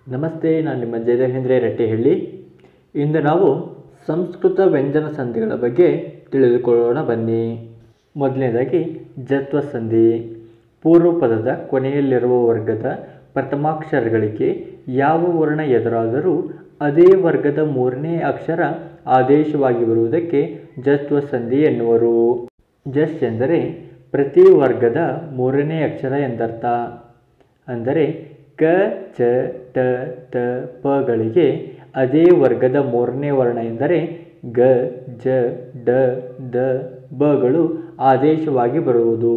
ನಮಸ್ತೆ ನಾನು ನಿಮ್ಮ ಜಯದೇವೇಂದ್ರ ರೆಟ್ಟಿಹಳ್ಳಿ ಇಂದು ನಾವು ಸಂಸ್ಕೃತ ವ್ಯಂಜನ ಸಂಧಿಗಳ ಬಗ್ಗೆ ತಿಳಿದುಕೊಳ್ಳೋಣ ಬನ್ನಿ ಮೊದಲನೇದಾಗಿ ಜತ್ವ ಸಂಧಿ ಪೂರ್ವ ಪದದ ಕೊನೆಯಲ್ಲಿರುವ ವರ್ಗದ ಪ್ರಥಮಾಕ್ಷರಗಳಿಗೆ ಯಾವ ವರ್ಣ ಎದುರಾದರೂ ಅದೇ ವರ್ಗದ ಮೂರನೇ ಅಕ್ಷರ ಆದೇಶವಾಗಿ ಬರುವುದಕ್ಕೆ ಜತ್ವ ಸಂಧಿ ಎನ್ನುವರು ಜಸ್ ಎಂದರೆ ಪ್ರತಿ ವರ್ಗದ ಮೂರನೇ ಅಕ್ಷರ ಎಂದರ್ಥ ಅಂದರೆ ಕ ಚ ಟ ತ ಪಗಳಿಗೆ ಅದೇ ವರ್ಗದ ಮೂರನೇ ವರ್ಣ ಎಂದರೆ ಗ ಜ ಡ ದ ಬಗಳು ಆದೇಶವಾಗಿ ಬರುವುದು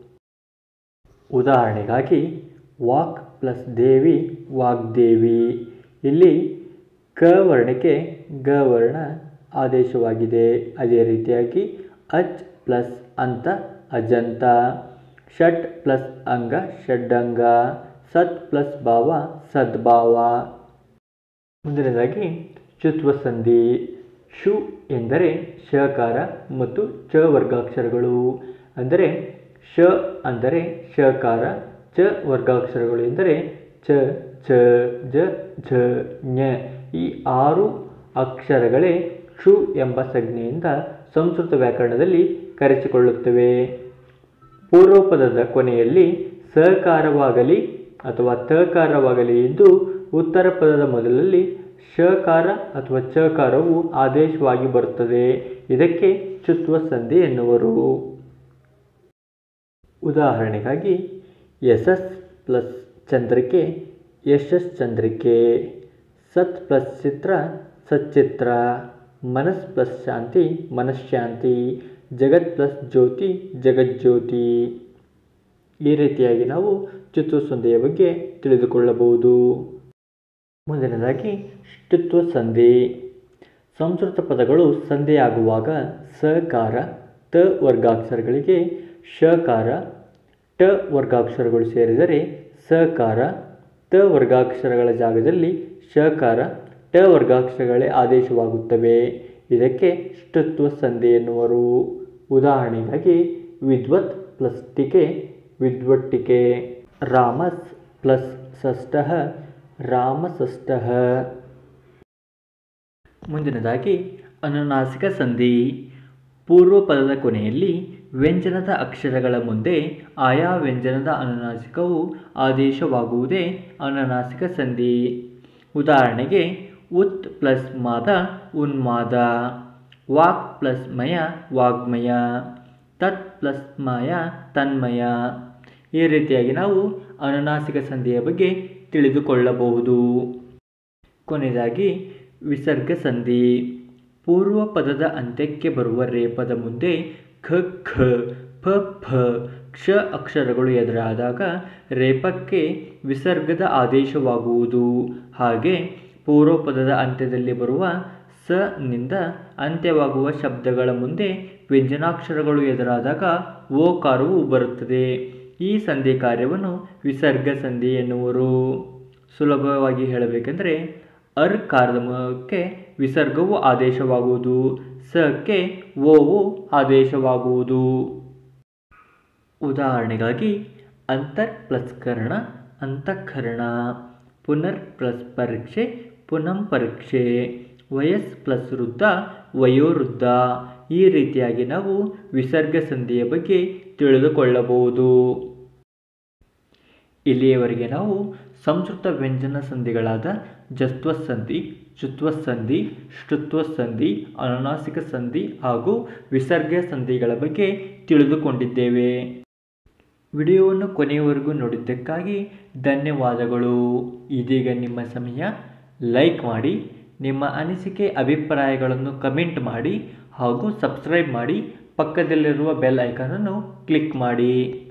ಉದಾಹರಣೆಗಾಗಿ ವಾಕ್ ಪ್ಲಸ್ ದೇವಿ ವಾಗ್ದೇವಿ ಇಲ್ಲಿ ಕ ವರ್ಣಕ್ಕೆ ಗ ವರ್ಣ ಆದೇಶವಾಗಿದೆ ಅದೇ ರೀತಿಯಾಗಿ ಅಚ್ ಪ್ಲಸ್ ಅಂತ ಅಜಂತ ಷಟ್ ಪ್ಲಸ್ ಅಂಗ ಷಡ್ಡಂಗ ಸತ್ ಪ್ಲಸ್ ಭಾವ ಸದ್ಭಾವ ಮುಂದಿನದಾಗಿ ಶುತ್ವ ಸಂಧಿ ಶು ಎಂದರೆ ಶಕಾರ ಮತ್ತು ಚ ವರ್ಗಾಕ್ಷರಗಳು ಅಂದರೆ ಶ ಅಂದರೆ ಶಕಾರ ಚ ವರ್ಗಾಕ್ಷರಗಳು ಎಂದರೆ ಚ ಚ ಜ ಝ ಞ ಈ ಆರು ಅಕ್ಷರಗಳೇ ಶು ಎಂಬ ಸಂಜ್ಞೆಯಿಂದ ಸಂಸ್ಕೃತ ವ್ಯಾಕರಣದಲ್ಲಿ ಕರೆಸಿಕೊಳ್ಳುತ್ತವೆ ಪೂರ್ವಪದದ ಕೊನೆಯಲ್ಲಿ ಸಕಾರವಾಗಲಿ ಅಥವಾ ತಕಾರವಾಗಲಿ ಎಂದು ಉತ್ತರ ಪದದ ಮೊದಲಲ್ಲಿ ಶಕಾರ ಅಥವಾ ಚಕಾರವು ಆದೇಶವಾಗಿ ಬರುತ್ತದೆ ಇದಕ್ಕೆ ಚುತ್ವ ಸಂಧಿ ಎನ್ನುವರು ಉದಾಹರಣೆಗಾಗಿ ಯಶಸ್ ಪ್ಲಸ್ ಚಂದ್ರಿಕೆ ಯಶಸ್ ಚಂದ್ರಿಕೆ ಸತ್ ಪ್ಲಸ್ ಚಿತ್ರ ಸಚ್ಚಿತ್ರ ಮನಸ್ ಪ್ಲಸ್ ಶಾಂತಿ ಮನಃಶಾಂತಿ ಜಗತ್ ಪ್ಲಸ್ ಜ್ಯೋತಿ ಜಗಜ್ಯೋತಿ ಈ ರೀತಿಯಾಗಿ ನಾವು ಚುತ್ವ ಸಂಧಿಯ ಬಗ್ಗೆ ತಿಳಿದುಕೊಳ್ಳಬಹುದು ಮುಂದಿನದಾಗಿ ಷ್ಟುತ್ವ ಸಂಧಿ ಸಂಸ್ಕೃತ ಪದಗಳು ಸಂಧಿಯಾಗುವಾಗ ಸಕಾರ ತ ವರ್ಗಾಕ್ಷರಗಳಿಗೆ ಶಕಾರ ಟ ವರ್ಗಾಕ್ಷರಗಳು ಸೇರಿದರೆ ಸಕಾರ ತ ವರ್ಗಾಕ್ಷರಗಳ ಜಾಗದಲ್ಲಿ ಶಕಾರ ಟ ವರ್ಗಾಕ್ಷರಗಳೇ ಆದೇಶವಾಗುತ್ತವೆ ಇದಕ್ಕೆ ಷ್ಟುತ್ವ ಸಂಧಿ ಎನ್ನುವರು ಉದಾಹರಣೆಗಾಗಿ ವಿದ್ವತ್ ಪ್ಲಸ್ ಟಿಕೆ ವಿದ್ವಟ್ಟಿಕೆ ರಾಮಸ್ ಪ್ಲಸ್ ಷಷ್ಟಃ ರಾಮಷಷ್ಟಃ ಮುಂದಿನದಾಗಿ ಅನುನಾಸಿಕ ಸಂಧಿ ಪೂರ್ವ ಪದದ ಕೊನೆಯಲ್ಲಿ ವ್ಯಂಜನದ ಅಕ್ಷರಗಳ ಮುಂದೆ ಆಯಾ ವ್ಯಂಜನದ ಅನುನಾಸಿಕವು ಆದೇಶವಾಗುವುದೇ ಅನುನಾಸಿಕ ಸಂಧಿ ಉದಾಹರಣೆಗೆ ಉತ್ ಪ್ಲಸ್ ಮಾದ ಉನ್ಮಾದ ವಾಕ್ ಪ್ಲಸ್ ಮಯ ವಾಗ್ಮಯ ತತ್ ಪ್ಲಸ್ ಮಯ ತನ್ಮಯ ಈ ರೀತಿಯಾಗಿ ನಾವು ಅನುನಾಸಿಕ ಸಂಧಿಯ ಬಗ್ಗೆ ತಿಳಿದುಕೊಳ್ಳಬಹುದು ಕೊನೆಯದಾಗಿ ವಿಸರ್ಗ ಸಂಧಿ ಪೂರ್ವ ಪದದ ಅಂತ್ಯಕ್ಕೆ ಬರುವ ರೇಪದ ಮುಂದೆ ಖ ಖ ಫ ಫ ಕ್ಷ ಅಕ್ಷರಗಳು ಎದುರಾದಾಗ ರೇಪಕ್ಕೆ ವಿಸರ್ಗದ ಆದೇಶವಾಗುವುದು ಹಾಗೆ ಪೂರ್ವ ಪದದ ಅಂತ್ಯದಲ್ಲಿ ಬರುವ ಸ ನಿಂದ ಅಂತ್ಯವಾಗುವ ಶಬ್ದಗಳ ಮುಂದೆ ವ್ಯಂಜನಾಕ್ಷರಗಳು ಎದುರಾದಾಗ ಓಕಾರವು ಬರುತ್ತದೆ ಈ ಸಂಧಿ ಕಾರ್ಯವನ್ನು ವಿಸರ್ಗ ಸಂಧಿ ಎನ್ನುವರು ಸುಲಭವಾಗಿ ಹೇಳಬೇಕೆಂದರೆ ಅರ್ ಕಾರದಕ್ಕೆ ವಿಸರ್ಗವು ಆದೇಶವಾಗುವುದು ಸಕ್ಕೆ ಓವು ಆದೇಶವಾಗುವುದು ಉದಾಹರಣೆಗಾಗಿ ಅಂತರ್ ಪ್ಲಸ್ ಕರ್ಣ ಅಂತಃಕರಣ ಪುನರ್ ಪ್ಲಸ್ ಪರೀಕ್ಷೆ ಪುನಂ ಪರೀಕ್ಷೆ ವಯಸ್ ಪ್ಲಸ್ ವೃದ್ಧ ವಯೋವೃದ್ಧ ಈ ರೀತಿಯಾಗಿ ನಾವು ವಿಸರ್ಗ ಸಂಧಿಯ ಬಗ್ಗೆ ತಿಳಿದುಕೊಳ್ಳಬಹುದು ಇಲ್ಲಿಯವರೆಗೆ ನಾವು ಸಂಸ್ಕೃತ ವ್ಯಂಜನ ಸಂಧಿಗಳಾದ ಜಸ್ತ್ವ ಸಂಧಿ ಚುತ್ವ ಸಂಧಿ ಶ್ರುತ್ವ ಸಂಧಿ ಅನುನಾಸಿಕ ಸಂಧಿ ಹಾಗೂ ವಿಸರ್ಗ ಸಂಧಿಗಳ ಬಗ್ಗೆ ತಿಳಿದುಕೊಂಡಿದ್ದೇವೆ ವಿಡಿಯೋವನ್ನು ಕೊನೆಯವರೆಗೂ ನೋಡಿದ್ದಕ್ಕಾಗಿ ಧನ್ಯವಾದಗಳು ಇದೀಗ ನಿಮ್ಮ ಸಮಯ ಲೈಕ್ ಮಾಡಿ ನಿಮ್ಮ ಅನಿಸಿಕೆ ಅಭಿಪ್ರಾಯಗಳನ್ನು ಕಮೆಂಟ್ ಮಾಡಿ ಹಾಗೂ ಸಬ್ಸ್ಕ್ರೈಬ್ ಮಾಡಿ ಪಕ್ಕದಲ್ಲಿರುವ ಬೆಲ್ ಐಕಾನನ್ನು ಕ್ಲಿಕ್ ಮಾಡಿ